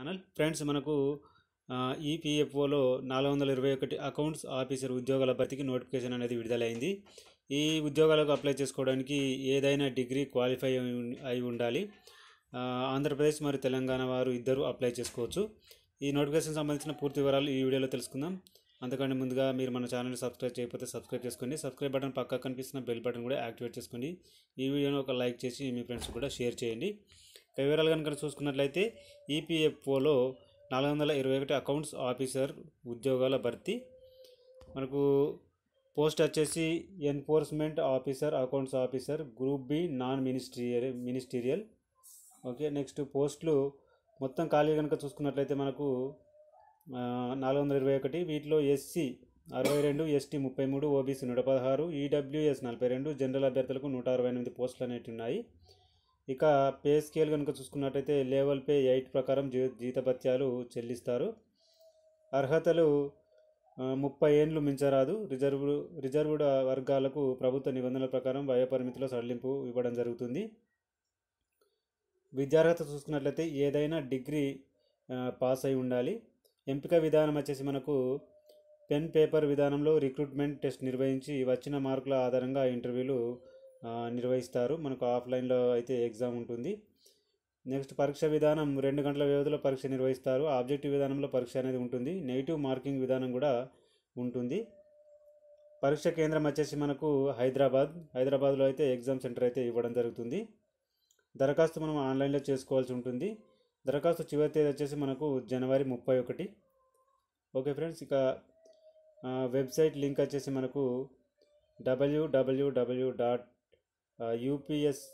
channel friends మనకు ఈపీఎఫ్ఓలో నాలుగు వందల ఇరవై ఒకటి అకౌంట్స్ ఆఫీసర్ ఉద్యోగాల భర్తీకి నోటిఫికేషన్ అనేది విడుదలైంది ఈ ఉద్యోగాలకు అప్లై చేసుకోవడానికి ఏదైనా డిగ్రీ క్వాలిఫై అయి ఉం- అయి ఉండాలి ఆ, ఆంధ్రప్రదేశ్ మరియు తెలంగాణ వారు ఇద్దరు అప్లై చేసుకోవచ్చు ఈ నోటిఫికేషన్ సంబంధించిన పూర్తి వివరాలు ఈ వీడియోలో తెలుసుకుందాం అంతకంటే ముందుగా మీరు మన ఛానల్ సబ్స్క్రైబ్ చేయకపోతే సబ్స్క్రైబ్ చేసుకోండి సబ్స్క్రైబ్ బటన్ పక్కన కనిపిస్తున్న బెల్ బటన్ కూడా యాక్టివేట్ చేసుకోండి ఈ వీడియోని ఒక లైక్ చేసి మీ ఫ్రెండ్స్ కూడా షేర్ చేయండి ఇక వివరాలు కనుక చూసుకున్నట్లయితే ఈపీఎఫ్ఓలో నాలుగు వందల ఇరవై ఒకటి అకౌంట్స్ ఆఫీసర్ ఉద్యోగాల భర్తీ మనకు పోస్ట్ వచ్చేసి enforcement officer accounts officer group B non ministerial ministerial okay next పోస్టులు మొత్తం ఖాళీ కనుక చూసుకున్నట్లయితే మనకు ఆ, నాలుగు వందల ఇరవై ఒకటి వీటిలో ఎస్సీ అరవై రెండు ఎస్టీ ముప్పై మూడు ఓబీసీ నూట పదహారు ఈడబ్ల్యూఎస్ నలభై రెండు జనరల్ అభ్యర్థులకు నూట అరవై ఎనిమిది పోస్టులు అనేవి ఉన్నాయి ఇక పే స్కేల్ కనుక చూసుకున్నట్టయితే లెవెల్ పే ఎయిట్ ప్రకారం జీ జీతభత్యాలు చెల్లిస్తారు అర్హతలు ఆ, ముప్పై ఏండ్లు మించరాదు రిజర్వ్ రిజర్వ్డ్ వర్గాలకు ప్రభుత్వ నిబంధనల ప్రకారం వయోపరిమితిలో సడలింపు ఇవ్వడం జరుగుతుంది విద్యార్హత చూసుకున్నట్లయితే ఏదైనా డిగ్రీ ఆ, పాస్ అయి ఉండాలి ఎంపిక విధానం వచ్చేసి మనకు పెన్ పేపర్ విధానంలో రిక్రూట్మెంట్ టెస్ట్ నిర్వహించి వచ్చిన మార్కుల ఆధారంగా ఇంటర్వ్యూలు ఆ, నిర్వహిస్తారు మనకు ఆఫ్లైన్లో అయితే ఎగ్జామ్ ఉంటుంది నెక్స్ట్ పరీక్ష విధానం రెండు గంటల వ్యవధిలో పరీక్ష నిర్వహిస్తారు ఆబ్జెక్టివ్ విధానంలో పరీక్ష అనేది ఉంటుంది నెగిటివ్ మార్కింగ్ విధానం కూడా ఉంటుంది పరీక్ష కేంద్రం వచ్చేసి మనకు హైదరాబాద్ హైదరాబాద్లో అయితే ఎగ్జామ్ సెంటర్ అయితే ఇవ్వడం జరుగుతుంది దరఖాస్తు మనం ఆన్లైన్లో చేసుకోవాల్సి ఉంటుంది దరఖాస్తు చివరి తేదీ వచ్చేసి మనకు జనవరి ముప్పై ఒకటి ఓకే ఫ్రెండ్స్ ఇక ఆ, వెబ్సైట్ లింక్ వచ్చేసి మనకు W W W dot 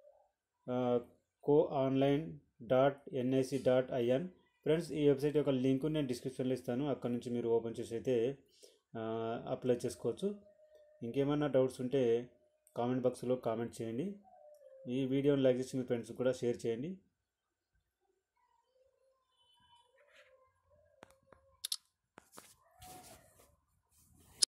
UPSC online dot NIC dot IN friends ఈ వెబ్సైట్ యొక్క లింక్ నేను డిస్క్రిప్షన్లో ఇస్తాను అక్కడ నుంచి మీరు ఓపెన్ చేసి అయితే ఆ, అప్లై చేసుకోవచ్చు ఇంకేమైనా డౌట్స్ ఉంటే కామెంట్ బాక్స్లో కామెంట్ చేయండి ఈ వీడియోని లైక్ చేసి మీ ఫ్రెండ్స్ కూడా షేర్ చేయండి